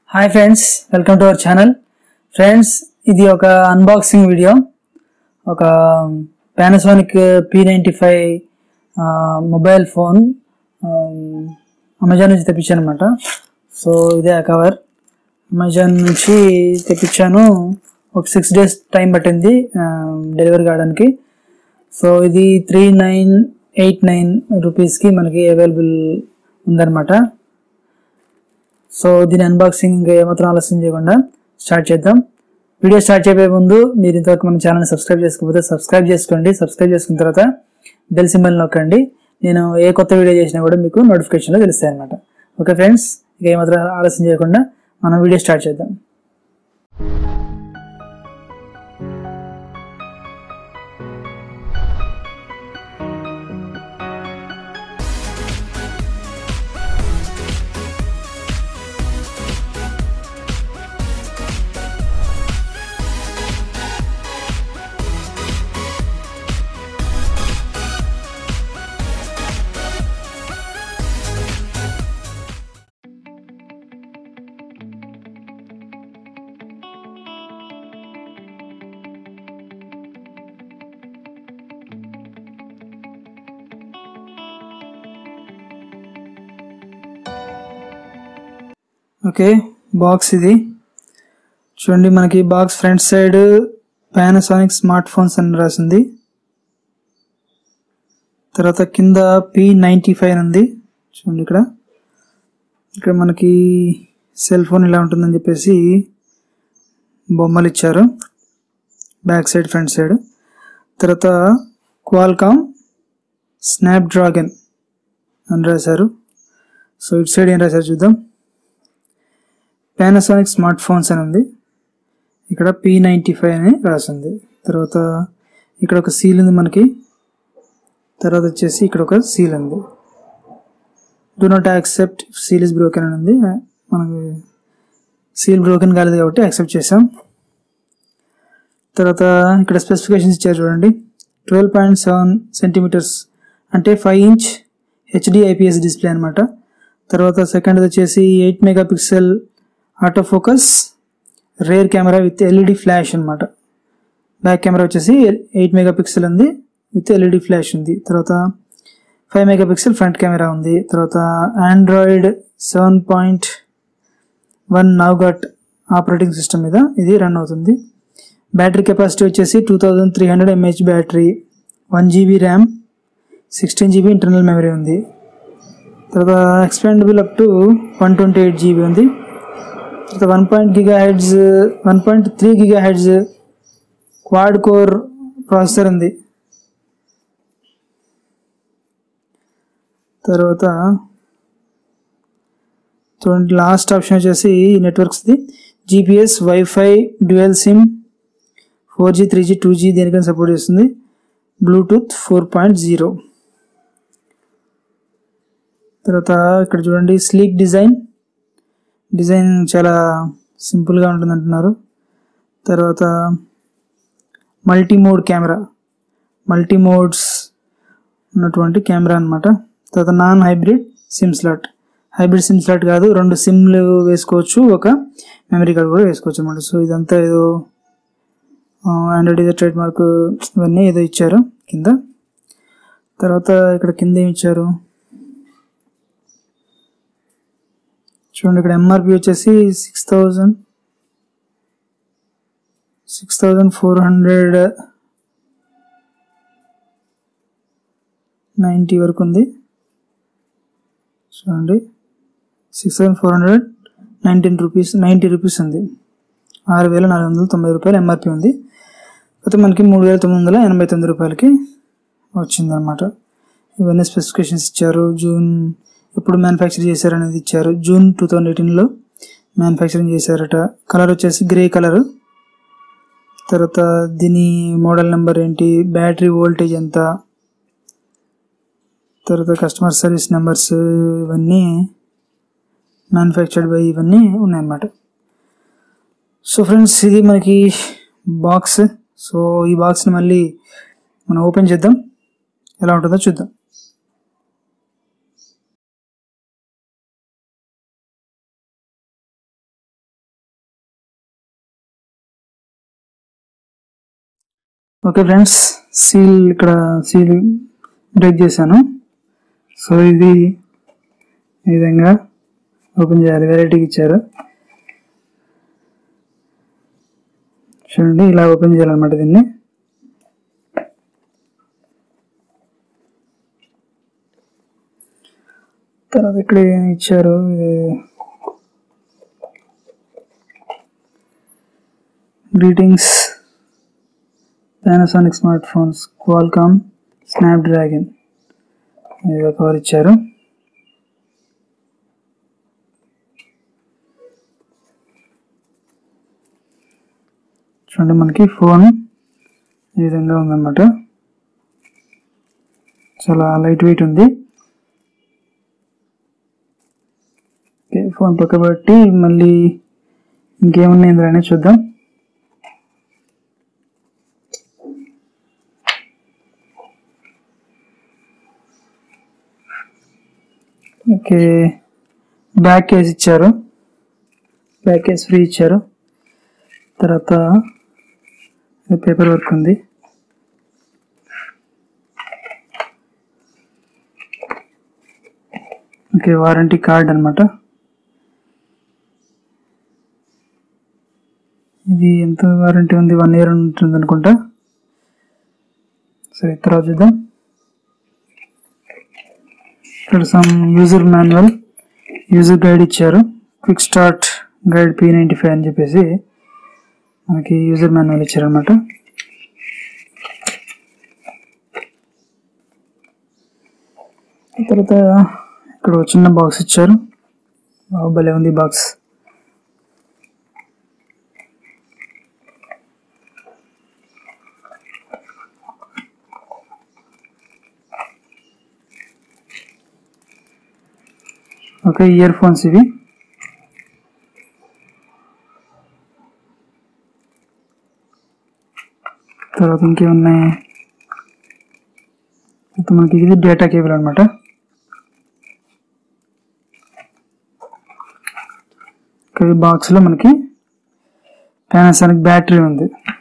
hi friends welcome to our channel friends ఇది ఒక unboxing video ఒక Panasonic P ninety five mobile phone Amazon నుంచి తెప్పించాను అనమాట సో ఇదే ఆ కవర్ అమెజాన్ నుంచి తెప్పించాను ఒక సిక్స్ డేస్ టైం పట్టింది డెలివరీ కావడానికి సో ఇది త్రీ నైన్ ఎయిట్ నైన్ రూపీస్కి మనకి అవైలబుల్ ఉందన్నమాట సో దీని అన్బాక్సింగ్ ఇంకా ఏమాత్రం ఆలస్యం చేయకుండా స్టార్ట్ చేద్దాం వీడియో స్టార్ట్ చేయబోయే ముందు మీరు ఇంతవరకు మన ఛానల్ని సబ్స్క్రైబ్ చేసుకోకపోతే సబ్స్క్రైబ్ చేసుకోండి సబ్స్క్రైబ్ చేసుకున్న తర్వాత బెల్ సింబల్ నొక్కండి నేను ఏ కొత్త వీడియో చేసినా కూడా మీకు నోటిఫికేషన్లో తెలుస్తాయి అనమాట ఓకే ఫ్రెండ్స్ ఇక ఏమాత్రం ఆలస్యం చేయకుండా మనం వీడియో స్టార్ట్ చేద్దాం ఓకే బాక్స్ ఇది చూడండి మనకి box front side Panasonic smartphones అని రాసింది తర్వాత కింద పి నైంటీ ఫైవ్ ఉంది చూడండి ఇక్కడ ఇక్కడ మనకి సెల్ ఫోన్ ఇలా ఉంటుందని చెప్పేసి బొమ్మలు ఇచ్చారు బ్యాక్ సైడ్ ఫ్రంట్ సైడ్ తర్వాత క్వాల్కామ్ స్నాప్ డ్రాగన్ అని రాశారు సో ఇటు సైడ్ ఏం రాశారు చూద్దాం పానాసోనిక్ స్మార్ట్ ఫోన్స్ అని ఉంది ఇక్కడ పీ నైంటీ ఫైవ్ అని రాసింది తర్వాత ఇక్కడ ఒక సీల్ ఉంది మనకి తర్వాత వచ్చేసి ఇక్కడ ఒక సీల్ ఉంది do not accept seal is broken అని ఉంది మనకి సీల్ బ్రోకెన్ కాలేదు కాబట్టి యాక్సెప్ట్ చేసాం తర్వాత ఇక్కడ స్పెసిఫికేషన్స్ ఇచ్చారు చూడండి ట్వెల్వ్ పాయింట్ సెవెన్ సెంటీమీటర్స్ అంటే five inch HD IPS display అనమాట తర్వాత సెకండ్ వచ్చేసి eight megapixel autofocus rear camera with LED flash అనమాట బ్యాక్ కెమెరా వచ్చేసి ఎయిట్ మెగా పిక్సెల్ ఉంది విత్ ఎల్ఈడి ఫ్లాష్ ఉంది తర్వాత five megapixel front camera ఉంది తర్వాత Android seven point one Nougat operating system మీద ఇది రన్ అవుతుంది బ్యాటరీ కెపాసిటీ వచ్చేసి two thousand three hundred mAh battery one GB RAM sixteen GB internal memory ఉంది తర్వాత expandable up to one twenty eight GB ఉంది తర్వాత one point gigahertz one point three gigahertz quad core processor ఉంది తర్వాత చూడండి last option వచ్చేసి నెట్వర్క్స్ది GPS wifi dual SIM four G three G two G దేనికైనా support చేస్తుంది Bluetooth four point zero తర్వాత ఇక్కడ చూడండి స్లీక్ డిజైన్ డిజైన్ చాలా సింపుల్గా ఉంటుంది అంటున్నారు తర్వాత multi mode camera multi modes ఉన్నటువంటి కెమెరా అనమాట తర్వాత non hybrid SIM slot hybrid SIM slot కాదు రెండు సిమ్లు వేసుకోవచ్చు ఒక మెమరీ కార్డ్ కూడా వేసుకోవచ్చు అనమాట సో ఇదంతా ఏదో ఆండ్రాయిడ్ ఏదో ట్రేడ్ మార్క్ ఇవన్నీ ఏదో ఇచ్చారు కింద తర్వాత ఇక్కడ కింద ఏమి ఇచ్చారు చూడండి ఇక్కడ ఎంఆర్పి వచ్చేసి six thousand six thousand four hundred ninety వరకు ఉంది చూడండి six thousand four hundred nineteen rupees ninety rupees ఉంది ఆరు వేల నాలుగు వందల తొంభై రూపాయలు ఎంఆర్పి ఉంది అయితే మనకి మూడు వేల తొమ్మిది వందల ఎనభై తొమ్మిది రూపాయలకి వచ్చిందనమాట ఇవన్నీ స్పెసిఫికేషన్స్ ఇచ్చారు జూన్ ఎప్పుడు మ్యానుఫ్యాక్చర్ చేశారనేది ఇచ్చారు జూన్ టూ థౌజండ్ ఎయిటీన్లో మ్యానుఫ్యాక్చరింగ్ చేశారట కలర్ వచ్చేసి గ్రే కలర్ తర్వాత దీని మోడల్ నెంబర్ ఏంటి బ్యాటరీ వోల్టేజ్ ఎంత తర్వాత కస్టమర్ సర్వీస్ నెంబర్స్ ఇవన్నీ మ్యానుఫ్యాక్చర్డ్ బై ఇవన్నీ ఉన్నాయన్నమాట సో ఫ్రెండ్స్ ఇది మనకి బాక్స్ సో ఈ బాక్స్ని మళ్ళీ మనం ఓపెన్ చేద్దాం ఎలా ఉంటుందో చూద్దాం ఓకే ఫ్రెండ్స్ సీల్ ఇక్కడ సీల్ బ్రేక్ చేశాను సో ఇది ఈ విధంగా ఓపెన్ చేయాలి వెరైటీకి ఇచ్చారు చూడండి ఇలా ఓపెన్ చేయాలన్నమాట దీన్ని తర్వాత ఇక్కడ ఏం ఇచ్చారు ఇది greetings Panasonic smartphones Qualcomm Snapdragon ఇది కవర్ ఇచ్చారు చూడండి మనకి ఫోన్ ఈ విధంగా ఉందన్నమాట చాలా లైట్ వెయిట్ ఉంది ఓకే ఫోన్ పక్క పెట్టి మళ్ళీ ఇంకేమున్నాయి ఇందులో అనేది చూద్దాం ఓకే బ్యాక్ కేస్ ఇచ్చారు బ్యాక్ కేస్ ఫ్రీ ఇచ్చారు తర్వాత పేపర్ వర్క్ ఉంది ఓకే వారంటీ కార్డ్ అనమాట ఇది ఎంత వారంటీ ఉంది వన్ ఇయర్ ఉంటుంది అనుకుంటా సరే తర్వాత చూద్దాం ఇక్కడ some user manual user guide ఇచ్చారు quick start guide P ninety five అని చెప్పేసి మనకి యూజర్ మాన్యువల్ ఇచ్చారనమాట తర్వాత ఇక్కడ ఒక చిన్న బాక్స్ ఇచ్చారు బాగా భలే ఉంది బాక్స్ ఓకే ఇయర్ ఫోన్స్ ఇవి తర్వాత ఇంకేమున్నాయి ఇప్పుడు మనకి ఇది డేటా కేబుల్ అనమాట ఈ బాక్స్లో మనకి పానాసోనిక్ బ్యాటరీ ఉంది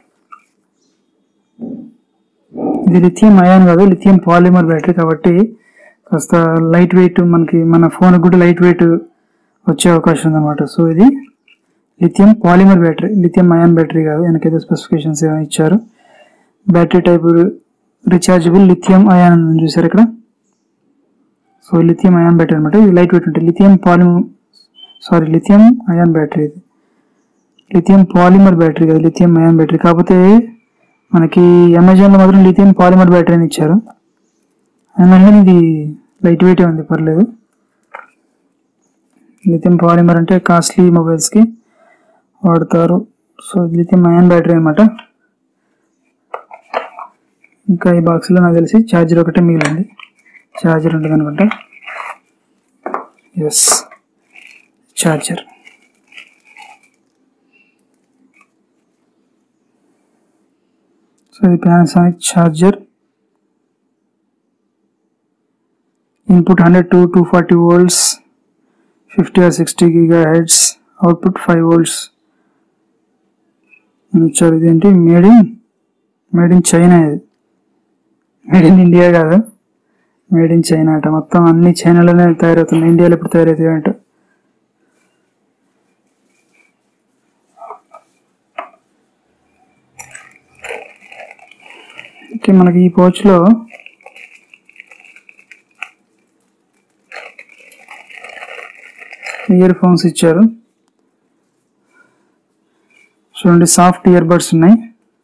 ఇది లిథియం అయాన్ కాదు లిథియం పాలిమర్ బ్యాటరీ కాబట్టి కాస్త లైట్ వెయిట్ మనకి మన ఫోన్ కూడా లైట్ వెయిట్ వచ్చే అవకాశం ఉందన్నమాట సో ఇది lithium polymer battery lithium ion battery కాదు వెనకైతే స్పెసిఫికేషన్స్ ఏమో ఇచ్చారు battery type rechargeable lithium ion అని చూసారు ఇక్కడ సో లిథియం అయాన్ బ్యాటరీ అనమాట ఇది లైట్ వెయిట్ ఉంటుంది lithium polymer sorry lithium ion battery ఇది లిథియం పాలిమర్ బ్యాటరీ కదా లిథియం అయాన్ బ్యాటరీ కాకపోతే మనకి అమెజాన్లో మాత్రం లిథియం పాలిమర్ బ్యాటరీ అని ఇచ్చారు అయినా కానీ ఇది లైట్ వెయిట్ ఉంది పర్లేదు లిథియం పాలిమర్ అంటే కాస్ట్లీ మొబైల్స్కి వాడతారు సో లిథియం అయాన్ బ్యాటరీ అనమాట ఇంకా ఈ బాక్స్లో నాకు తెలిసి ఛార్జర్ ఒకటే మిగిలింది ఛార్జర్ ఉంటుంది అనుకుంటా ఎస్ ఛార్జర్ సో ఇది Panasonic charger input hundred to two forty volts fifty or sixty gigahertz output five volts ఇచ్చారు ఇదేంటి made in made in China ఇది మేడ్ ఇన్ ఇండియా కాదు మేడ్ ఇన్ చైనా అట మొత్తం అన్ని చైనాలోనే తయారవుతున్నాయి ఇండియాలో ఇప్పుడు తయారవుతాయి అంట ఓకే మనకి ఈ పౌచ్లో ఇయర్ ఫోన్స్ ఇచ్చారు చూడండి సాఫ్ట్ ఇయర్ బడ్స్ ఉన్నాయి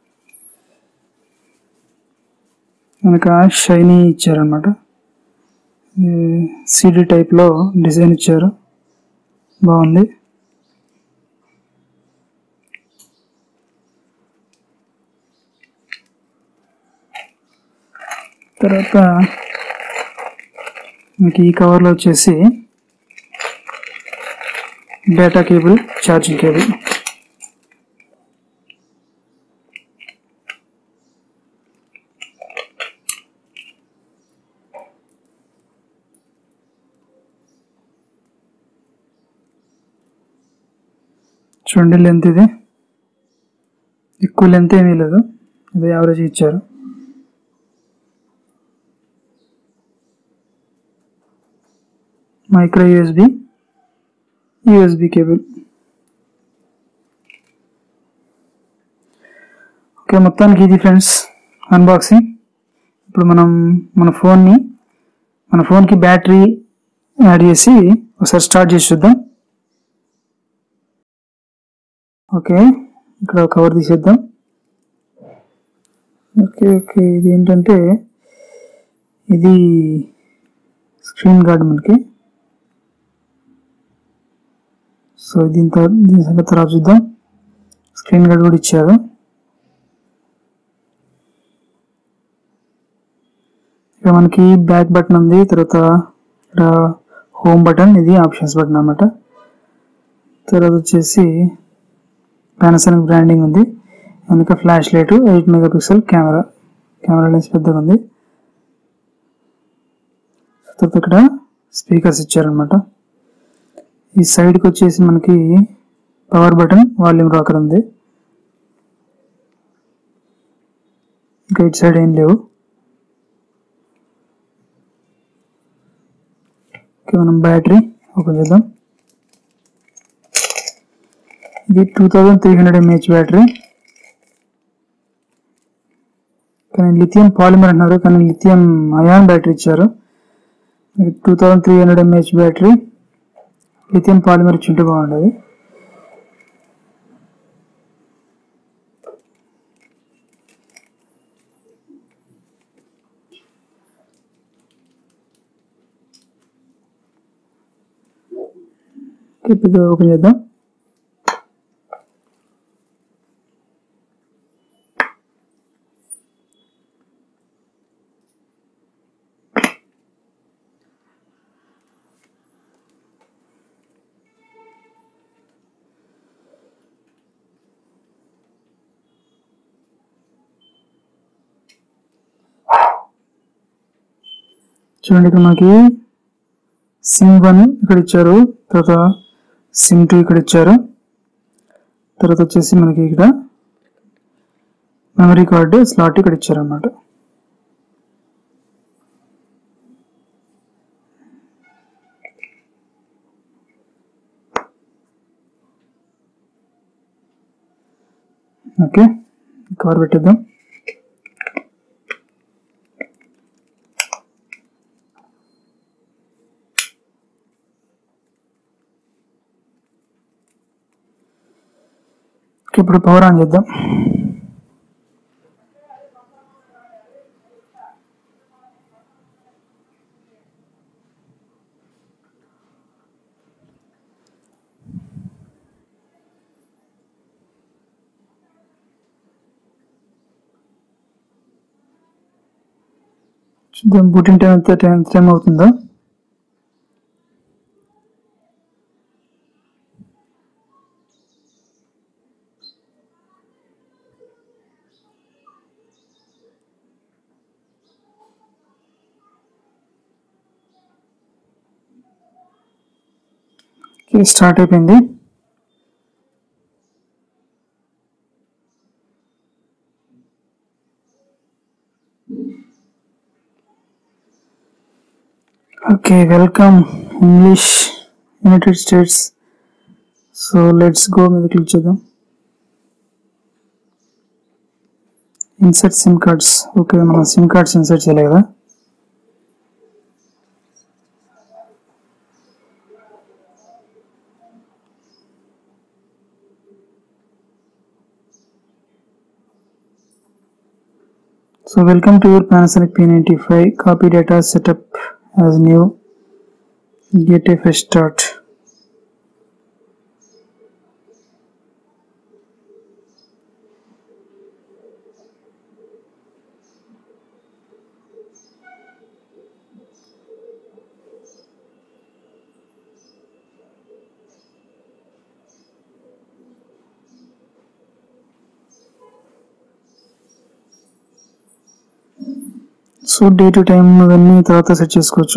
మనకు షైనీ ఇచ్చారనమాట సిడి టైప్లో డిజైన్ ఇచ్చారు బాగుంది తర్వాత మీకు ఈ కవర్లో వచ్చేసి డేటా కేబుల్ ఛార్జింగ్ కేబుల్ చూడండి లెంత్ ఇది ఎక్కువ లెంత్ ఏమీ లేదు ఇది యావరేజ్ ఇచ్చారు micro USB USB cable okay మొత్తానికి ఇది ఫ్రెండ్స్ అన్బాక్సింగ్ ఇప్పుడు మనం మన ఫోన్ని మన ఫోన్కి బ్యాటరీ యాడ్ చేసి ఒకసారి స్టార్ట్ చేసి చూద్దాం ఓకే ఇక్కడ కవర్ తీసేద్దాం ఓకే ఓకే ఇది ఏంటంటే ఇది స్క్రీన్ గార్డ్ మనకి సో దీని తర్వాత దీని సంగతి తర్వాత చూద్దాం స్క్రీన్ గార్డ్ కూడా ఇచ్చారు ఇక మనకి బ్యాక్ బటన్ ఉంది తర్వాత ఇక్కడ హోమ్ బటన్ ఇది ఆప్షన్స్ బటన్ అన్నమాట తర్వాత వచ్చేసి పానాసోనిక్ బ్రాండింగ్ ఉంది వెనక flash light eight megapixel camera camera lens పెద్దగా ఉంది తర్వాత ఇక్కడ స్పీకర్స్ ఇచ్చారనమాట ఈ సైడ్కి వచ్చేసి మనకి పవర్ బటన్ వాల్యూమ్ రాకర్ ఉంది ఇంకా ఇటు సైడ్ ఏం లేవు ఓకే మనం బ్యాటరీ ఓపెన్ చేద్దాం ఇది two thousand three hundred mAh battery కానీ లిథియం పాలిమర్ అంటున్నారు కానీ లిథియం అయాన్ బ్యాటరీ ఇచ్చారు two thousand three hundred mAh battery lithium polymer ఇచ్చింటే బాగుండేది ఇప్పుడు ఓపెన్ చేద్దాం చూడండి ఇక్కడ మనకి సిమ్ వన్ ఇక్కడ ఇచ్చారు తర్వాత సిమ్ టూ ఇక్కడ ఇచ్చారు తర్వాత వచ్చేసి మనకి ఇక్కడ మెమరీ కార్డు స్లాట్ ఇక్కడ ఇచ్చారు అన్నమాట ఓకే కవర్ పెట్టేద్దాం ఓకే, ఇప్పుడు పవర్ ఆన్ చేద్దాం చూద్దాం బూటింగ్ టైం ఎంత టైం ఎంత టైం అవుతుందో ఓకే, స్టార్ట్ అయిపోయింది okay welcome English United States so let's go మీద క్లిక్ చేద్దాం ఇన్సర్ట్ సిమ్ కార్డ్స్ ఓకే మనం సిమ్ కార్డ్స్ ఇన్సర్ట్ చేయలే కదా So welcome to your Panasonic P95 copy data setup as new get a fresh start so date time ఇవన్నీ తర్వాత set చేసుకోవచ్చు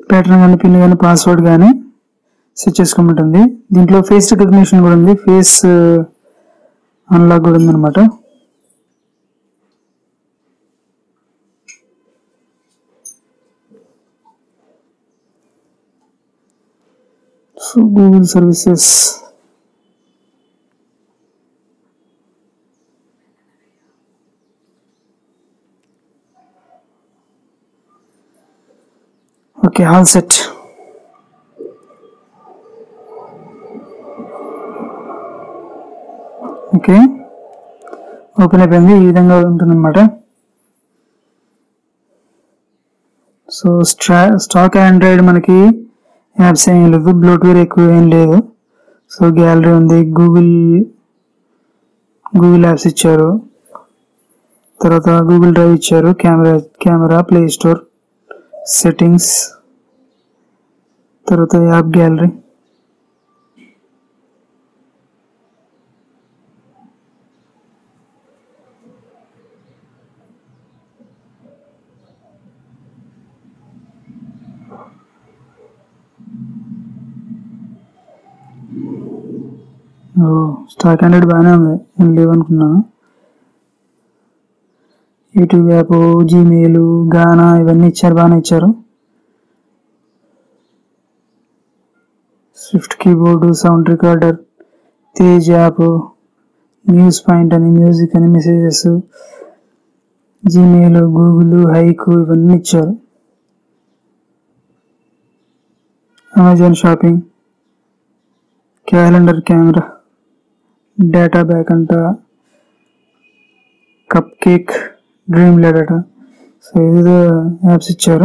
pattern కానీ pin కానీ పాస్వర్డ్ కానీ సెట్ చేసుకోమంటుంది దీంట్లో ఫేస్ రికగ్నిషన్ కూడా ఉంది ఫేస్ అన్లాక్ కూడా ఉందన్నమాట so Google services okay all set okay open అయిపోయింది ఈ విధంగా ఉంటుందన్నమాట సో స్ట్రా స్టాక్ ఆండ్రాయిడ్ మనకి యాప్స్ ఏం లేదు బ్లోట్వేర్ ఎక్కువ ఏం లేదు సో గ్యాలరీ ఉంది గూగుల్ గూగుల్ యాప్స్ ఇచ్చారు తర్వాత గూగుల్ డ్రైవ్ ఇచ్చారు camera camera play store settings తర్వాత యాప్ గ్యాలరీ ఓ స్టాక్ హండ్రెడ్ బాగానే ఉంది నేను లేవనుకున్నాను యూట్యూబ్ యాప్ జీమెయిల్ గానా ఇవన్నీ ఇచ్చారు బాగానే ఇచ్చారు Swift keyboard sound recorder Tez app news point అని మ్యూజిక్ అని మెసేజెస్ జీమెయిల్ గూగుల్ హైకు ఇవన్నీ ఇచ్చారు Amazon shopping calendar camera data back అంట కప్ కేక్ డ్రీమ్ లెడట సో ఏదేదో యాప్స్ ఇచ్చారు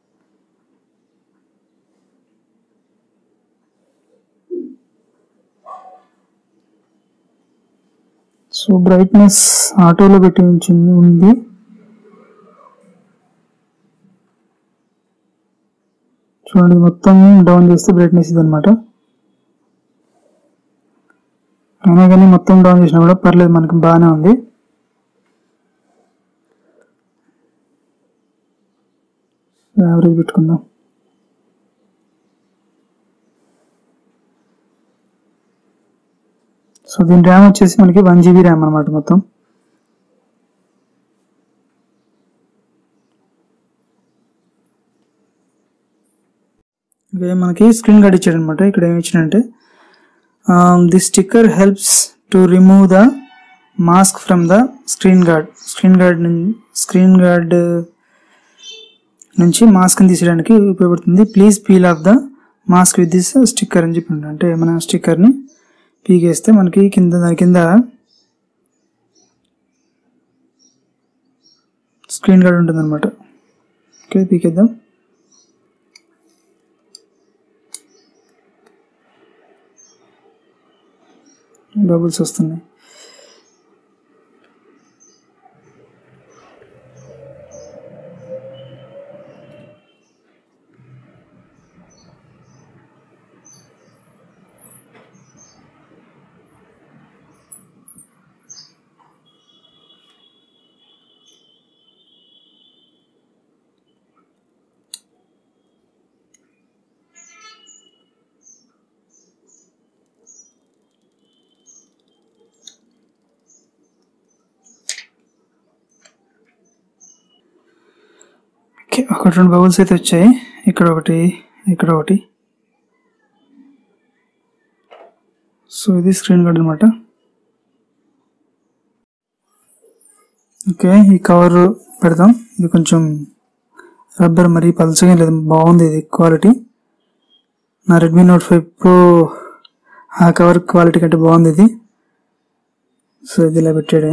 సో బ్రైట్నెస్ ఆటోలో పెట్టి ఉంచింది ఉంది చూడండి మొత్తం డౌన్ చేస్తే బ్రైట్నెస్ ఇది అనమాట అయినా కానీ మొత్తం డౌన్ చేసినా కూడా పర్లేదు మనకి బాగానే ఉంది యావరేజ్ పెట్టుకుందాం సో దీని ర్యామ్ వచ్చేసి మనకి వన్ జీబీ ర్యామ్ అనమాట మొత్తం ఓకే మనకి స్క్రీన్ గార్డ్ ఇచ్చాడు అనమాట ఇక్కడ ఏమి ఇచ్చాడంటే the sticker helps to remove the mask from the screen guard screen guard screen guard నుంచి మాస్క్ని తీసేయడానికి ఉపయోగపడుతుంది please peel off the mask with this sticker అని చెప్పి అంటే మన స్టిక్కర్ని పీకేస్తే మనకి కింద దాని కింద స్క్రీన్ గార్డ్ ఉంటుంది అనమాట ఓకే పీకేద్దాం బబుల్స్ వస్తున్నాయి ఓకే ఒక రెండు బబుల్స్ అయితే వచ్చాయి ఇక్కడ ఒకటి ఇక్కడ ఒకటి సో ఇది స్క్రీన్ గార్డ్ అనమాట ఓకే ఈ కవర్ పెడదాం ఇది కొంచెం రబ్బర్ మరీ పలుచగా లేదు బాగుంది ఇది క్వాలిటీ నా రెడ్మీ నోట్ ఫైవ్ ప్రో ఆ కవర్ క్వాలిటీ కంటే బాగుంది ఇది సో ఇది ఇలా పెట్టాడే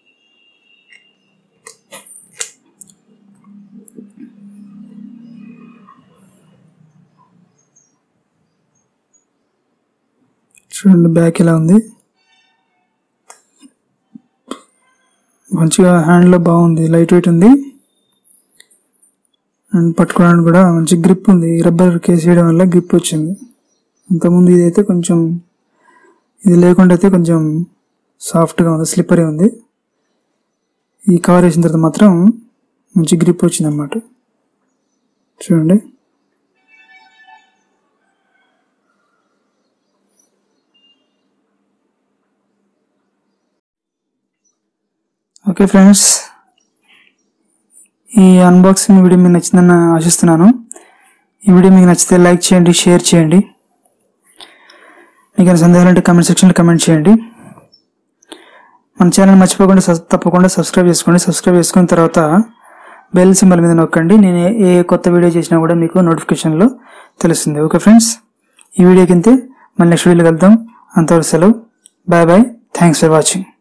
చూడండి బ్యాక్ ఇలా ఉంది మంచిగా హ్యాండ్లో బాగుంది లైట్ వెయిట్ ఉంది అండ్ పట్టుకోవడానికి కూడా మంచి గ్రిప్ ఉంది రబ్బర్ కేసు వేయడం వల్ల గ్రిప్ వచ్చింది అంతకుముందు ఇదైతే కొంచెం ఇది లేకుండా అయితే కొంచెం సాఫ్ట్గా ఉంది స్లిప్పరీ ఉంది ఈ కవర్ వేసిన తర్వాత మాత్రం మంచి గ్రిప్ వచ్చింది అనమాట చూడండి ఓకే ఫ్రెండ్స్ ఈ అన్బాక్సింగ్ వీడియో మీకు నచ్చిందని ఆశిస్తున్నాను ఈ వీడియో మీకు నచ్చితే లైక్ చేయండి షేర్ చేయండి మీకు ఏమైనా సందేహాలు ఉంటే కమెంట్ సెక్షన్లో కమెంట్ చేయండి మన ఛానల్ మర్చిపోకుండా సబ్- తప్పకుండా సబ్స్క్రైబ్ చేసుకోండి సబ్స్క్రైబ్ చేసుకున్న తర్వాత బెల్ సింబల్ మీద నొక్కండి నేను ఏ- ఏ కొత్త వీడియో చేసినా కూడా మీకు నోటిఫికేషన్లో తెలుస్తుంది ఓకే ఫ్రెండ్స్ ఈ వీడియో కింద మళ్ళీ నెక్స్ట్ వీడియోలో కలుద్దాం అంతవరకు సెలవు bye bye thanks for watching